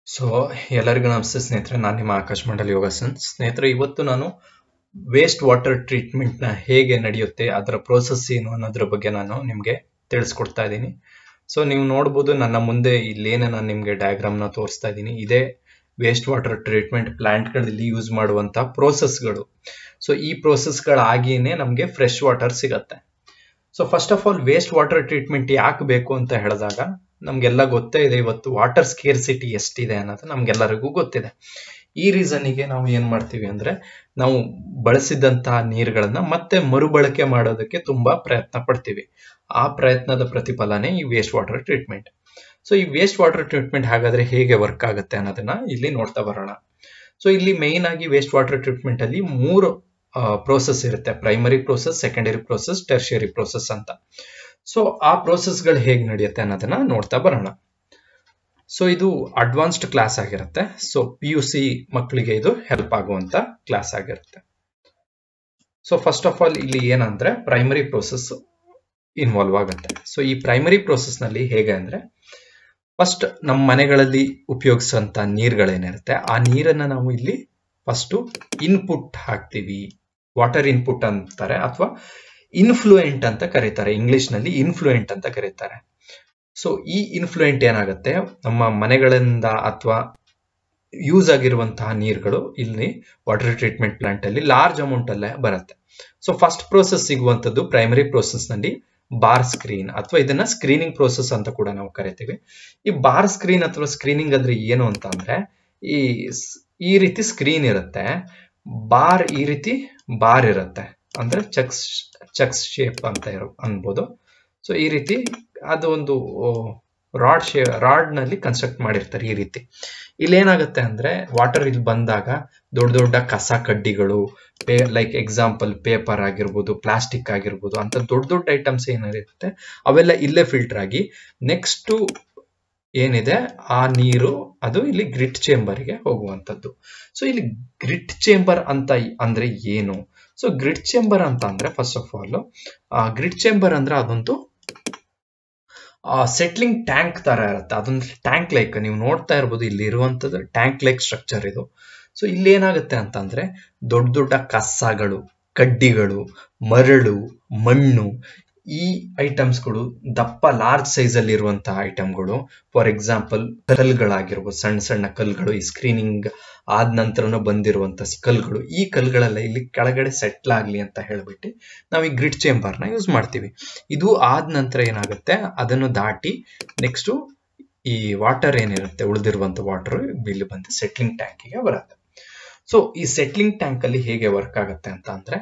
so ಎಲ್ಲರಿಗೂ ನಮಸ್ತೆ ಸ್ನೇಹಿತರೆ ನಾನು ನಿಮ್ಮ ಆಕಾಶ್ ಮಂಡಲ್ ಯೋಗಾಸನ್ ಸ್ನೇಹಿತರೆ ಇವತ್ತು ನಾನು ವೇಸ್ಟ್ ವಾಟರ್ ಟ್ರೀಟ್ಮೆಂಟ್ನ ಹೇಗೆ ನಡೆಯುತ್ತೆ ಅದರ ಪ್ರೋಸೆಸ್ ಏನು ಅನ್ನೋದ್ರ ಬಗ್ಗೆ ನಾನು ನಿಮಗೆ ತಿಳಿಸ್ಕೊಡ್ತಾ ಇದ್ದೀನಿ ಸೊ ನೀವು ನೋಡ್ಬೋದು ನನ್ನ ಮುಂದೆ ಇಲ್ಲೇನೆ ನಾನು ನಿಮಗೆ ಡಯಾಗ್ರಾಮ್ನ ತೋರಿಸ್ತಾ ಇದ್ದೀನಿ ಇದೇ ವೇಸ್ಟ್ ವಾಟರ್ ಟ್ರೀಟ್ಮೆಂಟ್ ಪ್ಲಾಂಟ್ಗಳಲ್ಲಿ ಯೂಸ್ ಮಾಡುವಂಥ ಪ್ರೋಸೆಸ್ಗಳು ಸೊ ಈ ಪ್ರೋಸೆಸ್ಗಳಾಗಿಯೇ ನಮಗೆ ಫ್ರೆಶ್ ವಾಟರ್ ಸಿಗತ್ತೆ so first of all waste water treatment ಯಾಕೆ ಬೇಕು ಅಂತ ಹೇಳಿದಾಗ ನಮ್ಗೆಲ್ಲ ಗೊತ್ತೇ ಇದೆ ಇವತ್ತು ವಾಟರ್ ಸ್ಕೇರ್ಸಿಟಿ ಎಷ್ಟಿದೆ ಅನ್ನೋದು ನಮ್ಗೆಲ್ಲರಿಗೂ ಗೊತ್ತಿದೆ ಈ ರೀಸನ್ಗೆ ನಾವು ಏನ್ ಮಾಡ್ತೀವಿ ಅಂದ್ರೆ ನಾವು ಬಳಸಿದಂತಹ ನೀರುಗಳನ್ನ ಮತ್ತೆ ಮರುಬಳಕೆ ಮಾಡೋದಕ್ಕೆ ತುಂಬಾ ಪ್ರಯತ್ನ ಪಡ್ತೀವಿ ಆ ಪ್ರಯತ್ನದ ಪ್ರತಿಫಲನೇ ಈ ವೇಸ್ಟ್ ವಾಟರ್ ಟ್ರೀಟ್ಮೆಂಟ್ ಸೊ ಈ ವೇಸ್ಟ್ ವಾಟರ್ ಟ್ರೀಟ್ಮೆಂಟ್ ಹಾಗಾದ್ರೆ ಹೇಗೆ ವರ್ಕ್ ಆಗುತ್ತೆ ಅನ್ನೋದನ್ನ ಇಲ್ಲಿ ನೋಡ್ತಾ ಬರೋಣ ಸೊ ಇಲ್ಲಿ ಮೇನ್ ಆಗಿ ವೇಸ್ಟ್ ವಾಟರ್ ಟ್ರೀಟ್ಮೆಂಟ್ ಅಲ್ಲಿ ಮೂರು ಪ್ರೋಸೆಸ್ ಇರುತ್ತೆ primary process secondary process tertiary process ಅಂತ ಸೊ ಆ ಪ್ರೋಸೆಸ್ಗಳು ಹೇಗೆ ನಡೆಯುತ್ತೆ ಅನ್ನೋದನ್ನ ನೋಡ್ತಾ ಬರೋಣ ಸೊ ಇದು ಅಡ್ವಾನ್ಸ್ಡ್ ಕ್ಲಾಸ್ ಆಗಿರುತ್ತೆ ಸೊ ಪಿ ಯು ಸಿ ಮಕ್ಕಳಿಗೆ ಇದು ಹೆಲ್ಪ್ ಆಗುವಂತ ಕ್ಲಾಸ್ ಆಗಿರುತ್ತೆ ಸೊ ಫಸ್ಟ್ ಆಫ್ ಆಲ್ ಇಲ್ಲಿ ಏನಂದ್ರೆ ಪ್ರೈಮರಿ ಪ್ರೋಸೆಸ್ ಇನ್ವಾಲ್ವ್ ಆಗುತ್ತೆ ಸೊ ಈ ಪ್ರೈಮರಿ ಪ್ರೋಸೆಸ್ ನಲ್ಲಿ ಹೇಗೆ ಅಂದ್ರೆ ಫಸ್ಟ್ ನಮ್ಮ ಮನೆಗಳಲ್ಲಿ ಉಪಯೋಗಿಸುವಂತ ನೀರುಗಳೇನಿರುತ್ತೆ ಆ ನೀರನ್ನ ನಾವು ಇಲ್ಲಿ ಫಸ್ಟ್ ಇನ್ಪುಟ್ ಹಾಕ್ತೀವಿ ವಾಟರ್ ಇನ್ಪುಟ್ ಅಂತಾರೆ ಅಥವಾ ಇನ್ಫ್ಲೂಯೆಂಟ್ ಅಂತ ಕರೀತಾರೆ ಇಂಗ್ಲಿಷ್ ನಲ್ಲಿ ಇನ್ಫ್ಲೂಯೆಂಟ್ ಅಂತ ಕರೀತಾರೆ ಸೊ ಈ ಇನ್ಫ್ಲೂಯೆಂಟ್ ಏನಾಗುತ್ತೆ ನಮ್ಮ ಮನೆಗಳಿಂದ ಅಥವಾ ಯೂಸ್ ಆಗಿರುವಂತಹ ನೀರುಗಳು ಇಲ್ಲಿ ವಾಟರ್ ಟ್ರೀಟ್ಮೆಂಟ್ ಪ್ಲಾಂಟ್ ಅಲ್ಲಿ ಲಾರ್ಜ್ ಅಮೌಂಟ್ ಅಲ್ಲೇ ಬರುತ್ತೆ ಸೊ ಫಸ್ಟ್ ಪ್ರೋಸೆಸ್ ಸಿಗುವಂತದ್ದು ಪ್ರೈಮರಿ ಪ್ರೋಸೆಸ್ ನಲ್ಲಿ ಬಾರ್ ಸ್ಕ್ರೀನ್ ಅಥವಾ ಇದನ್ನ ಸ್ಕ್ರೀನಿಂಗ್ ಪ್ರೋಸೆಸ್ ಅಂತ ಕೂಡ ನಾವು ಕರಿತೀವಿ ಈ ಬಾರ್ ಸ್ಕ್ರೀನ್ ಅಥವಾ ಸ್ಕ್ರೀನಿಂಗ್ ಅಂದ್ರೆ ಏನು ಅಂತ ಅಂದ್ರೆ ಈ ಈ ರೀತಿ ಸ್ಕ್ರೀನ್ ಇರುತ್ತೆ ಬಾರ್ ಈ ರೀತಿ ಬಾರ್ ಇರುತ್ತೆ ಅಂದ್ರೆ ಚಕ್ಸ್ ಚಕ್ಸ್ ಶೇಪ್ ಅಂತ ಇರೋ ಅನ್ಬೋದು ಸೊ ಈ ರೀತಿ ಅದು ಒಂದು ರಾಡ್ ಶೇ ರಾಡ್ ನಲ್ಲಿ ಕನ್ಸ್ಟ್ರಕ್ಟ್ ಮಾಡಿರ್ತಾರೆ ಈ ರೀತಿ ಇಲ್ಲಿ ಏನಾಗುತ್ತೆ ಅಂದ್ರೆ ವಾಟರ್ ಇಲ್ಲಿ ಬಂದಾಗ ದೊಡ್ಡ ದೊಡ್ಡ ಕಸ ಕಡ್ಡಿಗಳು ಪೇ ಲೈಕ್ ಎಕ್ಸಾಂಪಲ್ ಪೇಪರ್ ಆಗಿರ್ಬೋದು ಪ್ಲಾಸ್ಟಿಕ್ ಆಗಿರ್ಬೋದು ಅಂತ ದೊಡ್ಡ ದೊಡ್ಡ ಐಟಮ್ಸ್ ಏನಿರುತ್ತೆ ಅವೆಲ್ಲ ಇಲ್ಲೇ ಫಿಲ್ಟರ್ ಆಗಿ ನೆಕ್ಸ್ಟ್ ಏನಿದೆ ಆ ನೀರು ಅದು ಇಲ್ಲಿ ಗ್ರಿಟ್ ಚೇಂಬರ್ಗೆ ಹೋಗುವಂಥದ್ದು ಸೊ ಇಲ್ಲಿ ಗ್ರಿಟ್ ಚೇಂಬರ್ ಅಂತ ಅಂದ್ರೆ ಏನು ಸೊ ಗ್ರಿಡ್ ಚೇಂಬರ್ ಅಂತ ಅಂದ್ರೆ first of all grid chamber ಅಂದ್ರೆ ಅದೊಂದು ಸೆಟ್ಲಿಂಗ್ ಟ್ಯಾಂಕ್ ತರ ಇರುತ್ತೆ ಅದೊಂದು ಟ್ಯಾಂಕ್ ಲೈಕ್ ನೀವು ನೋಡ್ತಾ ಇರ್ಬೋದು ಇಲ್ಲಿ ಇರುವಂತದ್ದು ಟ್ಯಾಂಕ್ ಲೈಕ್ ಸ್ಟ್ರಕ್ಚರ್ ಇದು ಸೊ ಇಲ್ಲಿ ಏನಾಗುತ್ತೆ ಅಂತಂದ್ರೆ ದೊಡ್ಡ ದೊಡ್ಡ ಕಸಗಳು ಕಡ್ಡಿಗಳು ಮರಳು ಮಣ್ಣು ಈ ಐಟಮ್ಸ್ಗಳು ದಪ್ಪ ಲಾರ್ಜ್ ಸೈಜ್ ಅಲ್ಲಿ ಇರುವಂತಹ ಐಟಮ್ಗಳು ಫಾರ್ ಎಕ್ಸಾಂಪಲ್ ಕಲ್ಗಳಾಗಿರ್ಬೋದು ಸಣ್ಣ ಸಣ್ಣ ಕಲ್ಗಳು ಈ ಸ್ಕ್ರೀನಿಂಗ್ ಆದ ನಂತರನೂ ಬಂದಿರುವಂತ ಕಲ್ಗಳು ಈ ಕಲ್ಗಳೆಲ್ಲ ಇಲ್ಲಿ ಕೆಳಗಡೆ ಸೆಟ್ಲ್ ಆಗ್ಲಿ ಅಂತ ಹೇಳ್ಬಿಟ್ಟು ನಾವು ಈ ಗ್ರಿಡ್ ಚೇಂಬರ್ ನ ಯೂಸ್ ಮಾಡ್ತೀವಿ ಇದು ಆದ ನಂತರ ಏನಾಗುತ್ತೆ ಅದನ್ನು ದಾಟಿ ನೆಕ್ಸ್ಟ್ ಈ ವಾಟರ್ ಏನಿರುತ್ತೆ ಉಳಿದಿರುವಂತ ವಾಟರ್ ಇಲ್ಲಿ ಬಂದು ಸೆಟ್ಲಿಂಗ್ ಟ್ಯಾಂಕಿಗೆ ಬರುತ್ತೆ ಸೊ ಈ ಸೆಟ್ಲಿಂಗ್ ಟ್ಯಾಂಕ್ ಅಲ್ಲಿ ಹೇಗೆ ವರ್ಕ್ ಆಗುತ್ತೆ ಅಂತ ಅಂದ್ರೆ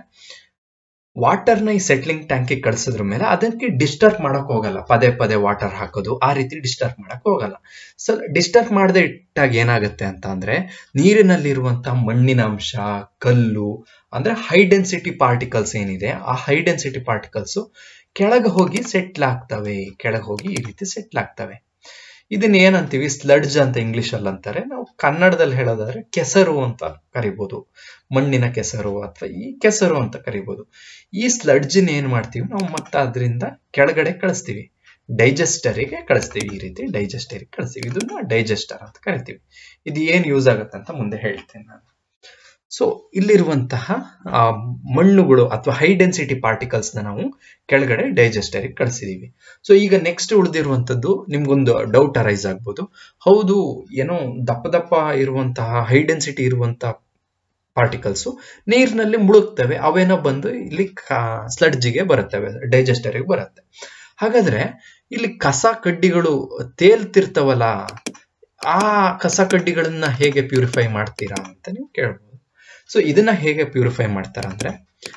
ವಾಟರ್ನ ಈ ಸೆಟ್ಲಿಂಗ್ ಟ್ಯಾಂಕಿಗೆ ಕಳಿಸಿದ್ರ ಮೇಲೆ ಅದಕ್ಕೆ ಡಿಸ್ಟರ್ಬ್ ಮಾಡಕ್ ಹೋಗಲ್ಲ ಪದೇ ಪದೇ ವಾಟರ್ ಹಾಕೋದು ಆ ರೀತಿ ಡಿಸ್ಟರ್ಬ್ ಮಾಡಕ್ ಹೋಗಲ್ಲ ಸೊ ಡಿಸ್ಟರ್ಬ್ ಮಾಡದೆ ಇಟ್ಟಾಗ ಏನಾಗುತ್ತೆ ಅಂತ ಅಂದ್ರೆ ನೀರಿನಲ್ಲಿರುವಂತ ಮಣ್ಣಿನ ಅಂಶ ಕಲ್ಲು ಅಂದ್ರೆ ಹೈ ಡೆನ್ಸಿಟಿ ಪಾರ್ಟಿಕಲ್ಸ್ ಏನಿದೆ ಆ ಹೈ ಡೆನ್ಸಿಟಿ ಪಾರ್ಟಿಕಲ್ಸ್ ಕೆಳಗೆ ಹೋಗಿ ಸೆಟ್ಲ್ ಆಗ್ತವೆ ಕೆಳಗೆ ಹೋಗಿ ಈ ರೀತಿ ಸೆಟ್ಲ್ ಆಗ್ತವೆ ಇದನ್ನ ಏನಂತೀವಿ ಸ್ಲಡ್ಜ್ ಅಂತ ಇಂಗ್ಲಿಷ್ ಅಲ್ಲಿ ಅಂತಾರೆ ನಾವು ಕನ್ನಡದಲ್ಲಿ ಹೇಳೋದಾದ್ರೆ ಕೆಸರು ಅಂತ ಕರಿಬಹುದು ಮಣ್ಣಿನ ಕೆಸರು ಅಥವಾ ಈ ಕೆಸರು ಅಂತ ಕರಿಬಹುದು ಈ ಸ್ಲಡ್ಜ್ನ ಏನ್ ಮಾಡ್ತೀವಿ ನಾವು ಮತ್ತೆ ಅದರಿಂದ ಕೆಳಗಡೆ ಕಳಿಸ್ತೀವಿ ಡೈಜೆಸ್ಟರಿಗೆ ಕಳಿಸ್ತೀವಿ ಈ ರೀತಿ ಡೈಜೆಸ್ಟರಿಗೆ ಕಳಿಸ್ತೀವಿ ಇದನ್ನ ಡೈಜೆಸ್ಟರ್ ಅಂತ ಕರಿತೀವಿ ಇದು ಏನ್ ಯೂಸ್ ಆಗುತ್ತೆ ಅಂತ ಮುಂದೆ ಹೇಳ್ತೇನೆ ನಾನು ಸೊ ಇಲ್ಲಿರುವಂತಹ ಮಣ್ಣುಗಳು ಅಥವಾ ಹೈ ಡೆನ್ಸಿಟಿ ಪಾರ್ಟಿಕಲ್ಸ್ ನ ನಾವು ಕೆಳಗಡೆ ಡೈಜೆಸ್ಟರಿಗೆ ಕಳಿಸಿದೀವಿ ಸೊ ಈಗ ನೆಕ್ಸ್ಟ್ ಉಳಿದಿರುವಂತದ್ದು ನಿಮ್ಗೊಂದು ಡೌಟ್ ಅರೈಸ್ ಆಗ್ಬೋದು ಹೌದು ಏನೋ ದಪ್ಪ ದಪ್ಪ ಇರುವಂತಹ ಹೈ ಡೆನ್ಸಿಟಿ ಇರುವಂತಹ ಪಾರ್ಟಿಕಲ್ಸ್ ನೀರಿನಲ್ಲಿ ಮುಳುಗ್ತವೆ ಅವೇನೋ ಬಂದು ಇಲ್ಲಿ ಸ್ಲಡ್ಜಿಗೆ ಬರುತ್ತವೆ ಡೈಜೆಸ್ಟರಿಗೆ ಬರುತ್ತೆ ಹಾಗಾದ್ರೆ ಇಲ್ಲಿ ಕಸ ಕಡ್ಡಿಗಳು ತೇಲ್ತಿರ್ತವಲ್ಲ ಆ ಕಸ ಕಡ್ಡಿಗಳನ್ನ ಹೇಗೆ ಪ್ಯೂರಿಫೈ ಮಾಡ್ತೀರಾ ಅಂತ ನೀವು ಕೇಳ್ಬೋದು ಸೊ ಇದನ್ನ ಹೇಗೆ ಪ್ಯೂರಿಫೈ ಮಾಡ್ತಾರ ಅಂದ್ರೆ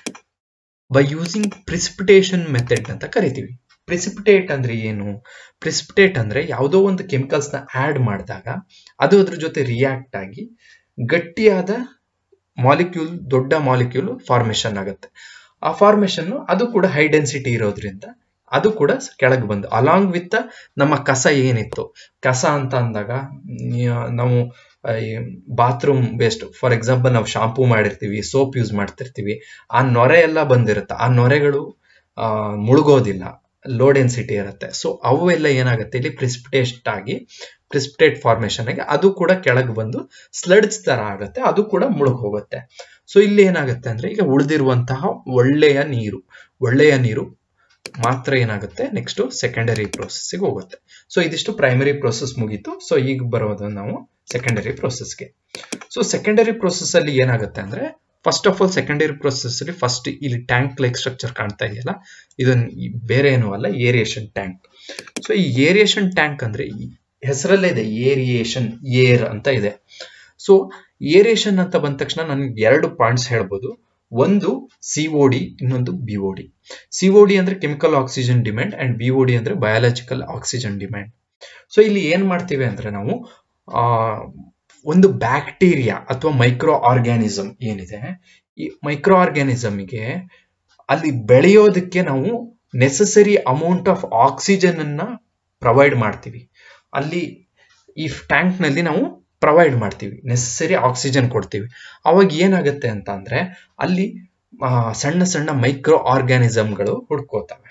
ಬೈ ಯೂಸಿಂಗ್ ಪ್ರಿಸಿಪಿಟೇಷನ್ ಮೆಥಡ್ ಅಂತ ಕರಿತೀವಿ ಪ್ರಿಸಿಪಿಟೇಟ್ ಅಂದ್ರೆ ಏನು ಪ್ರಿಸಿಪಿಟೇಟ್ ಅಂದ್ರೆ ಯಾವುದೋ ಒಂದು ಕೆಮಿಕಲ್ಸ್ ನ ಆಡ್ ಮಾಡಿದಾಗ ಅದು ಅದ್ರ ಜೊತೆ ರಿಯಾಕ್ಟ್ ಆಗಿ ಗಟ್ಟಿಯಾದ ಮಾಲಿಕ್ಯೂಲ್ ದೊಡ್ಡ ಮಾಲಿಕ್ಯೂಲ್ ಫಾರ್ಮೇಶನ್ ಆಗುತ್ತೆ ಆ ಫಾರ್ಮೇಶನ್ ಅದು ಕೂಡ ಹೈ ಡೆನ್ಸಿಟಿ ಇರೋದ್ರಿಂದ ಅದು ಕೂಡ ಕೆಳಗೆ ಬಂದು ಅಲಾಂಗ್ ವಿತ್ ನಮ್ಮ ಕಸ ಏನಿತ್ತು ಕಸ ಅಂತ ಅಂದಾಗ ನಾವು ಬಾತ್ರೂಮ್ ವೇಸ್ಟ್ ಫಾರ್ ಎಕ್ಸಾಂಪಲ್ ನಾವು ಶಾಂಪೂ ಮಾಡಿರ್ತೀವಿ ಸೋಪ್ ಯೂಸ್ ಮಾಡ್ತಿರ್ತೀವಿ ಆ ನೊರೆ ಎಲ್ಲ ಬಂದಿರುತ್ತೆ ಆ ನೊರೆಗಳು ಮುಳುಗೋದಿಲ್ಲ ಲೋ ಡೆನ್ಸಿಟಿ ಇರುತ್ತೆ ಸೊ ಅವು ಎಲ್ಲ ಏನಾಗುತ್ತೆ ಇಲ್ಲಿ ಪ್ರಿಸಿಪಿಟೇಟ್ ಆಗಿ ಪ್ರಿಸ್ಪಿಟೇಟ್ ಫಾರ್ಮೇಶನ್ ಆಗಿ ಅದು ಕೂಡ ಕೆಳಗೆ ಬಂದು ಸ್ಲಡ್ಸ್ ತರ ಆಗುತ್ತೆ ಅದು ಕೂಡ ಮುಳುಗ್ ಹೋಗುತ್ತೆ ಸೊ ಇಲ್ಲಿ ಏನಾಗುತ್ತೆ ಅಂದ್ರೆ ಈಗ ಉಳಿದಿರುವಂತಹ ಒಳ್ಳೆಯ ನೀರು ಒಳ್ಳೆಯ ನೀರು ಮಾತ್ರ ಏನಾಗುತ್ತೆ ನೆಕ್ಸ್ಟ್ ಸೆಕೆಂಡರಿ ಪ್ರೋಸೆಸ್ಗೆ ಹೋಗುತ್ತೆ ಸೊ ಇದಿಷ್ಟು ಪ್ರೈಮರಿ ಪ್ರೋಸೆಸ್ ಮುಗೀತು ಸೊ ಈಗ ಬರೋದು ನಾವು ಸೆಕೆಂಡರಿ ಪ್ರೋಸೆಸ್ಗೆ ಸೊ ಸೆಕೆಂಡರಿ ಪ್ರೋಸೆಸ್ ಅಲ್ಲಿ ಏನಾಗುತ್ತೆ ಅಂದ್ರೆ first of all secondary process ಅಲ್ಲಿ ಫಸ್ಟ್ ಇಲ್ಲಿ ಟ್ಯಾಂಕ್ ಲೈಕ್ ಸ್ಟ್ರಕ್ಚರ್ ಕಾಣ್ತಾ ಇದೆಯಲ್ಲ ಇದನ್ನ ಬೇರೆ ಏನು ಅಲ್ಲ ಏರಿಯೇಷನ್ ಟ್ಯಾಂಕ್ ಸೊ ಈ ಏರಿಯೇಷನ್ ಟ್ಯಾಂಕ್ ಅಂದ್ರೆ ಹೆಸರಲ್ಲೇ ಇದೆ ಏರಿಯೇಷನ್ ಏರ್ ಅಂತ ಇದೆ ಸೊ ಏರಿಯೇಷನ್ ಅಂತ ಬಂದ ತಕ್ಷಣ ನನಗೆ ಎರಡು ಪಾಯಿಂಟ್ಸ್ ಹೇಳ್ಬೋದು ಒಂದು ಸಿಒಡಿ ಇನ್ನೊಂದು ಬಿಒಡಿ ಸಿಒಡಿ ಅಂದ್ರೆ chemical oxygen demand and BOD ಅಂದ್ರೆ ಬಯಾಲಜಿಕಲ್ ಆಕ್ಸಿಜನ್ ಡಿಮ್ಯಾಂಡ್ ಸೊ ಇಲ್ಲಿ ಏನ್ ಮಾಡ್ತೀವಿ ಅಂದ್ರೆ ನಾವು ಆ ಒಂದು ಬ್ಯಾಕ್ಟೀರಿಯಾ ಅಥವಾ ಮೈಕ್ರೋ ಆರ್ಗ್ಯಾನಿಸಮ್ ಏನಿದೆ ಈ ಮೈಕ್ರೋ ಆರ್ಗ್ಯಾನಿಸಮ್ಗೆ ಅಲ್ಲಿ ಬೆಳೆಯೋದಕ್ಕೆ ನಾವು ನೆಸಸರಿ ಅಮೌಂಟ್ ಆಫ್ ಆಕ್ಸಿಜನ್ ಅನ್ನ ಪ್ರೊವೈಡ್ ಮಾಡ್ತೀವಿ ಅಲ್ಲಿ ಈ ಟ್ಯಾಂಕ್ ನಲ್ಲಿ ನಾವು ಪ್ರೊವೈಡ್ ಮಾಡ್ತೀವಿ ನೆಸಸರಿ ಆಕ್ಸಿಜನ್ ಕೊಡ್ತೀವಿ ಅವಾಗ ಏನಾಗುತ್ತೆ ಅಂತ ಅಂದ್ರೆ ಅಲ್ಲಿ ಸಣ್ಣ ಸಣ್ಣ ಮೈಕ್ರೋ ಆರ್ಗ್ಯಾನಿಸಮ್ಗಳು ಹುಡ್ಕೋತವೆ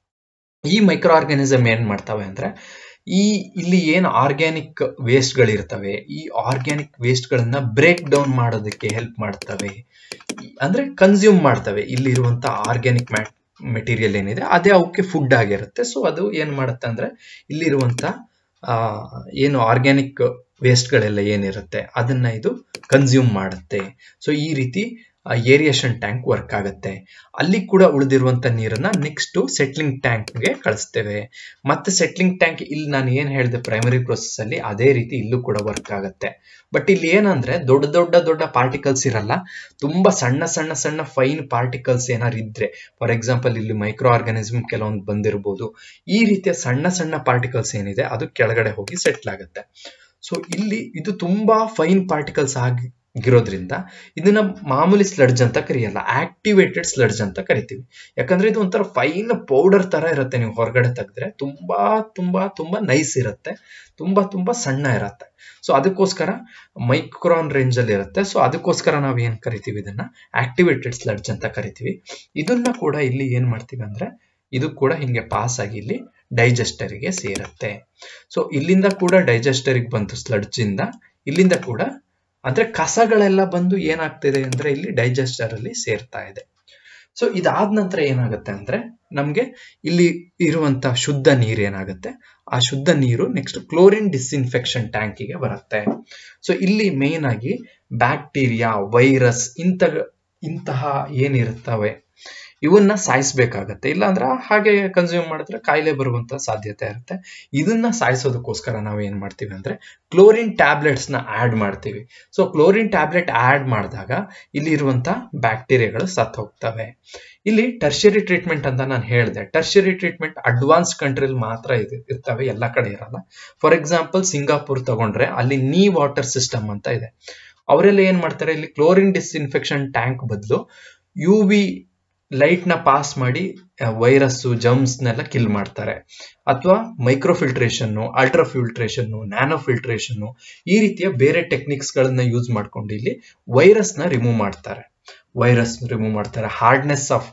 ಈ ಮೈಕ್ರೋ ಆರ್ಗ್ಯಾನಿಸಮ್ ಏನ್ ಮಾಡ್ತವೆ ಅಂದ್ರೆ ಈ ಇಲ್ಲಿ ಏನು ಆರ್ಗ್ಯಾನಿಕ್ ವೇಸ್ಟ್ ಗಳಿರ್ತವೆ ಈ ಆರ್ಗ್ಯಾನಿಕ್ ವೇಸ್ಟ್ ಗಳನ್ನ ಬ್ರೇಕ್ ಡೌನ್ ಮಾಡೋದಕ್ಕೆ ಹೆಲ್ಪ್ ಮಾಡ್ತವೆ ಅಂದ್ರೆ ಕನ್ಸ್ಯೂಮ್ ಮಾಡ್ತವೆ ಇಲ್ಲಿ ಇರುವಂತ ಆರ್ಗ್ಯಾನಿಕ್ ಮೆಟೀರಿಯಲ್ ಏನಿದೆ ಅದೇ ಅವಕ್ಕೆ ಫುಡ್ ಆಗಿರುತ್ತೆ ಸೊ ಅದು ಏನ್ ಮಾಡುತ್ತೆ ಅಂದ್ರೆ ಇಲ್ಲಿರುವಂತ ಆ ಏನು ಆರ್ಗ್ಯಾನಿಕ್ ವೇಸ್ಟ್ ಗಳೆಲ್ಲ ಏನಿರುತ್ತೆ ಅದನ್ನ ಇದು ಕನ್ಸ್ಯೂಮ್ ಮಾಡುತ್ತೆ ಸೊ ಈ ರೀತಿ ಏರಿಯೇಷನ್ ಟ್ಯಾಂಕ್ ವರ್ಕ್ ಆಗುತ್ತೆ ಅಲ್ಲಿ ಕೂಡ ಉಳಿದಿರುವಂತ ನೀರನ್ನ ನೆಕ್ಸ್ಟ್ ಸೆಟ್ಲಿಂಗ್ ಟ್ಯಾಂಕ್ಗೆ ಕಳಿಸ್ತೇವೆ ಮತ್ತೆ ಸೆಟ್ಲಿಂಗ್ ಟ್ಯಾಂಕ್ ಇಲ್ಲಿ ನಾನು ಏನ್ ಹೇಳಿದೆ ಪ್ರೈಮರಿ ಪ್ರೊಸೆಸ್ ಅಲ್ಲಿ ಅದೇ ರೀತಿ ಇಲ್ಲೂ ಕೂಡ ವರ್ಕ್ ಆಗುತ್ತೆ ಬಟ್ ಇಲ್ಲಿ ಏನಂದ್ರೆ ದೊಡ್ಡ ದೊಡ್ಡ ದೊಡ್ಡ ಪಾರ್ಟಿಕಲ್ಸ್ ಇರಲ್ಲ ತುಂಬಾ ಸಣ್ಣ ಸಣ್ಣ ಸಣ್ಣ ಫೈನ್ ಪಾರ್ಟಿಕಲ್ಸ್ ಏನಾರು ಇದ್ರೆ ಫಾರ್ ಎಕ್ಸಾಂಪಲ್ ಇಲ್ಲಿ ಮೈಕ್ರೋ ಆರ್ಗಾನಿಸಮ್ ಕೆಲವೊಂದು ಬಂದಿರಬಹುದು ಈ ರೀತಿಯ ಸಣ್ಣ ಸಣ್ಣ ಪಾರ್ಟಿಕಲ್ಸ್ ಏನಿದೆ ಅದು ಕೆಳಗಡೆ ಹೋಗಿ ಸೆಟ್ಲ್ ಆಗುತ್ತೆ ಸೊ ಇಲ್ಲಿ ಇದು ತುಂಬಾ ಫೈನ್ ಪಾರ್ಟಿಕಲ್ಸ್ ಆಗಿ ಆಗಿರೋದ್ರಿಂದ ಇದನ್ನ ಮಾಮೂಲಿ ಸ್ಲಡ್ಜ್ ಅಂತ ಕರೆಯಲ್ಲ ಆಕ್ಟಿವೇಟೆಡ್ ಸ್ಲಡ್ಜ್ ಅಂತ ಕರಿತೀವಿ ಯಾಕಂದ್ರೆ ಇದು ಒಂಥರ ಫೈನ್ ಪೌಡರ್ ತರ ಇರುತ್ತೆ ನೀವು ಹೊರಗಡೆ ತೆಗೆದ್ರೆ ತುಂಬಾ ತುಂಬಾ ತುಂಬಾ ನೈಸ್ ಇರುತ್ತೆ ತುಂಬಾ ತುಂಬಾ ಸಣ್ಣ ಇರುತ್ತೆ ಸೊ ಅದಕ್ಕೋಸ್ಕರ ಮೈಕ್ರಾನ್ ರೇಂಜ್ ಅಲ್ಲಿ ಇರುತ್ತೆ ಸೊ ಅದಕ್ಕೋಸ್ಕರ ನಾವು ಏನ್ ಕರಿತೀವಿ ಇದನ್ನ ಆಕ್ಟಿವೇಟೆಡ್ ಸ್ಲಡ್ಜ್ ಅಂತ ಕರಿತೀವಿ ಇದನ್ನ ಕೂಡ ಇಲ್ಲಿ ಏನ್ ಮಾಡ್ತೀವಿ ಅಂದ್ರೆ ಇದು ಕೂಡ ಹಿಂಗೆ ಪಾಸ್ ಆಗಿ ಇಲ್ಲಿ ಡೈಜೆಸ್ಟರಿಗೆ ಸೇರುತ್ತೆ ಸೊ ಇಲ್ಲಿಂದ ಕೂಡ ಡೈಜೆಸ್ಟರಿಗೆ ಬಂತು ಸ್ಲಡ್ಜ್ ಇಂದ ಇಲ್ಲಿಂದ ಕೂಡ ಅಂದ್ರೆ ಕಸಗಳೆಲ್ಲ ಬಂದು ಏನಾಗ್ತಿದೆ ಅಂದ್ರೆ ಇಲ್ಲಿ ಡೈಜೆಸ್ಟರ್ ಅಲ್ಲಿ ಸೇರ್ತಾ ಇದೆ ಸೊ ಇದಾದ ನಂತರ ಏನಾಗುತ್ತೆ ಅಂದ್ರೆ ನಮ್ಗೆ ಇಲ್ಲಿ ಇರುವಂತ ಶುದ್ಧ ನೀರು ಏನಾಗುತ್ತೆ ಆ ಶುದ್ಧ ನೀರು ನೆಕ್ಸ್ಟ್ ಕ್ಲೋರಿನ್ ಡಿಸ್ಇನ್ಫೆಕ್ಷನ್ ಟ್ಯಾಂಕಿಗೆ ಬರುತ್ತೆ ಸೊ ಇಲ್ಲಿ ಮೇನ್ ಆಗಿ ಬ್ಯಾಕ್ಟೀರಿಯಾ ವೈರಸ್ ಇಂತ ಇಂತಹ ಏನಿರ್ತವೆ ಇವನ್ನ ಸಾಯಿಸ್ಬೇಕಾಗತ್ತೆ ಇಲ್ಲಾಂದ್ರೆ ಹಾಗೆ ಕನ್ಸ್ಯೂಮ್ ಮಾಡಿದ್ರೆ ಕಾಯಿಲೆ ಬರುವಂತ ಸಾಧ್ಯತೆ ಇರುತ್ತೆ ಇದನ್ನ ಸಾಯಿಸೋದಕ್ಕೋಸ್ಕರ ನಾವು ಏನ್ ಮಾಡ್ತೀವಿ ಅಂದ್ರೆ ಕ್ಲೋರಿನ್ ಟ್ಯಾಬ್ಲೆಟ್ಸ್ ನ ಆಡ್ ಮಾಡ್ತೀವಿ ಸೊ ಕ್ಲೋರಿನ್ ಟ್ಯಾಬ್ಲೆಟ್ ಆಡ್ ಮಾಡಿದಾಗ ಇಲ್ಲಿ ಇರುವಂತ ಬ್ಯಾಕ್ಟೀರಿಯಾಗಳು ಸತ್ ಹೋಗ್ತವೆ ಇಲ್ಲಿ ಟರ್ಷರಿ ಟ್ರೀಟ್ಮೆಂಟ್ ಅಂತ ನಾನು ಹೇಳಿದೆ ಟರ್ಷರಿ ಟ್ರೀಟ್ಮೆಂಟ್ ಅಡ್ವಾನ್ಸ್ ಕಂಟ್ರಿಲಿ ಮಾತ್ರ ಇದೆ ಇರ್ತವೆ ಎಲ್ಲ ಕಡೆ ಇರಲ್ಲ ಫಾರ್ ಎಕ್ಸಾಂಪಲ್ ಸಿಂಗಾಪುರ್ ತಗೊಂಡ್ರೆ ಅಲ್ಲಿ ನೀ ವಾಟರ್ ಸಿಸ್ಟಮ್ ಅಂತ ಇದೆ ಅವರೆಲ್ಲ ಏನ್ ಮಾಡ್ತಾರೆ ಇಲ್ಲಿ ಕ್ಲೋರಿನ್ ಡಿಸ್ಇನ್ಫೆಕ್ಷನ್ ಟ್ಯಾಂಕ್ ಬದಲು ಯು ವಿ ಲೈಟ್ ನ ಪಾಸ್ ಮಾಡಿ ವೈರಸ್ ಜಮ್ಸ್ನೆಲ್ಲ ಕಿಲ್ ಮಾಡ್ತಾರೆ ಅಥವಾ microfiltration ultrafiltration nanofiltration ಈ ರೀತಿಯ ಬೇರೆ ಟೆಕ್ನಿಕ್ಸ್ ಗಳನ್ನ ಯೂಸ್ ಮಾಡ್ಕೊಂಡು ಇಲ್ಲಿ ವೈರಸ್ ನ ರಿಮೂವ್ ಮಾಡ್ತಾರೆ ವೈರಸ್ ರಿಮೂವ್ ಮಾಡ್ತಾರೆ ಹಾರ್ಡ್ನೆಸ್ ಆಫ್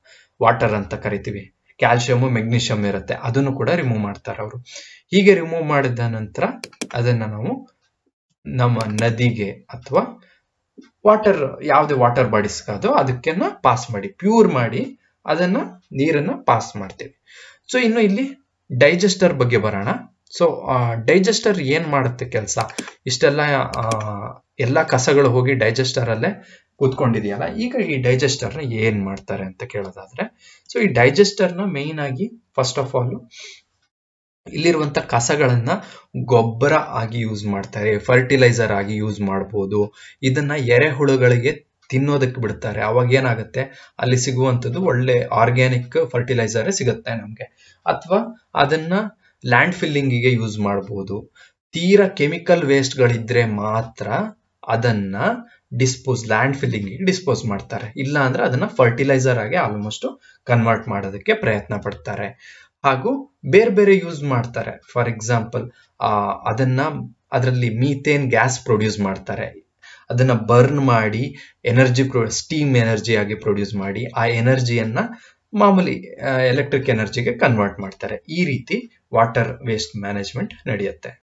ವಾಟರ್ ಅಂತ ಕರಿತೀವಿ ಕ್ಯಾಲ್ಸಿಯಮ್ ಮೆಗ್ನೀಷಿಯಂ ಇರುತ್ತೆ ಅದನ್ನು ಕೂಡ ರಿಮೂವ್ ಮಾಡ್ತಾರೆ ಅವರು ಹೀಗೆ ರಿಮೂವ್ ಮಾಡಿದ ನಂತರ ಅದನ್ನ ನಾವು ನಮ್ಮ ನದಿಗೆ ಅಥವಾ ವಾಟರ್ ಯಾವುದೇ ವಾಟರ್ ಬಾಡೀಸ್ಗಾದೋ ಅದಕ್ಕೆನ ಪಾಸ್ ಮಾಡಿ ಪ್ಯೂರ್ ಮಾಡಿ ಅದನ್ನ ನೀರನ್ನ ಪಾಸ್ ಮಾಡ್ತೀವಿ ಸೊ ಇನ್ನು ಇಲ್ಲಿ ಡೈಜೆಸ್ಟರ್ ಬಗ್ಗೆ ಬರೋಣ ಸೊ ಡೈಜೆಸ್ಟರ್ ಏನ್ ಮಾಡುತ್ತೆ ಕೆಲಸ ಇಷ್ಟೆಲ್ಲ ಎಲ್ಲ ಕಸಗಳು ಹೋಗಿ ಡೈಜೆಸ್ಟರ್ ಅಲ್ಲೇ ಕೂತ್ಕೊಂಡಿದೆಯಲ್ಲ ಈಗ ಈ ಡೈಜೆಸ್ಟರ್ ನ ಏನ್ ಮಾಡ್ತಾರೆ ಅಂತ ಕೇಳೋದಾದ್ರೆ ಸೊ ಈ ಡೈಜೆಸ್ಟರ್ ನ ಮೇನ್ ಆಗಿ ಫಸ್ಟ್ ಆಫ್ ಆಲ್ ಇಲ್ಲಿರುವಂತ ಕಸಗಳನ್ನ ಗೊಬ್ಬರ ಆಗಿ ಯೂಸ್ ಮಾಡ್ತಾರೆ ಫರ್ಟಿಲೈಸರ್ ಆಗಿ ಯೂಸ್ ಮಾಡಬಹುದು ಇದನ್ನ ಎರೆಹುಳುಗಳಿಗೆ ತಿನ್ನೋದಕ್ಕೆ ಬಿಡ್ತಾರೆ ಅವಾಗ ಏನಾಗುತ್ತೆ ಅಲ್ಲಿ ಸಿಗುವಂಥದ್ದು ಒಳ್ಳೆ ಆರ್ಗ್ಯಾನಿಕ್ ಫರ್ಟಿಲೈಸರ್ ಸಿಗುತ್ತೆ ನಮ್ಗೆ ಅಥವಾ ಅದನ್ನ ಲ್ಯಾಂಡ್ ಫಿಲ್ಲಿಂಗಿಗೆ ಯೂಸ್ ಮಾಡಬಹುದು ತೀರಾ ಕೆಮಿಕಲ್ ವೇಸ್ಟ್ ಗಳಿದ್ರೆ ಮಾತ್ರ ಅದನ್ನ ಡಿಸ್ಪೋಸ್ ಲ್ಯಾಂಡ್ ಫಿಲ್ಲಿಂಗ್ ಡಿಸ್ಪೋಸ್ ಮಾಡ್ತಾರೆ ಇಲ್ಲ ಅಂದ್ರೆ ಅದನ್ನ ಫರ್ಟಿಲೈಸರ್ ಆಗಿ ಆಲ್ಮೋಸ್ಟ್ ಕನ್ವರ್ಟ್ ಮಾಡೋದಕ್ಕೆ ಪ್ರಯತ್ನ ಪಡ್ತಾರೆ ಹಾಗೂ ಬೇರೆ ಬೇರೆ ಯೂಸ್ ಮಾಡ್ತಾರೆ ಫಾರ್ ಎಕ್ಸಾಂಪಲ್ ಅದನ್ನ ಅದರಲ್ಲಿ ಮೀಥೇನ್ ಗ್ಯಾಸ್ ಪ್ರೊಡ್ಯೂಸ್ ಮಾಡ್ತಾರೆ ಅದನ್ನ ಬರ್ನ್ ಮಾಡಿ ಎನರ್ಜಿ ಸ್ಟೀಮ್ ಎನರ್ಜಿ ಆಗಿ ಪ್ರೊಡ್ಯೂಸ್ ಮಾಡಿ ಆ ಎನರ್ಜಿಯನ್ನ ಮಾಮೂಲಿ ಎಲೆಕ್ಟ್ರಿಕ್ ಎನರ್ಜಿಗೆ ಕನ್ವರ್ಟ್ ಮಾಡ್ತಾರೆ ಈ ರೀತಿ ವಾಟರ್ ವೇಸ್ಟ್ ಮ್ಯಾನೇಜ್ಮೆಂಟ್ ನಡೆಯುತ್ತೆ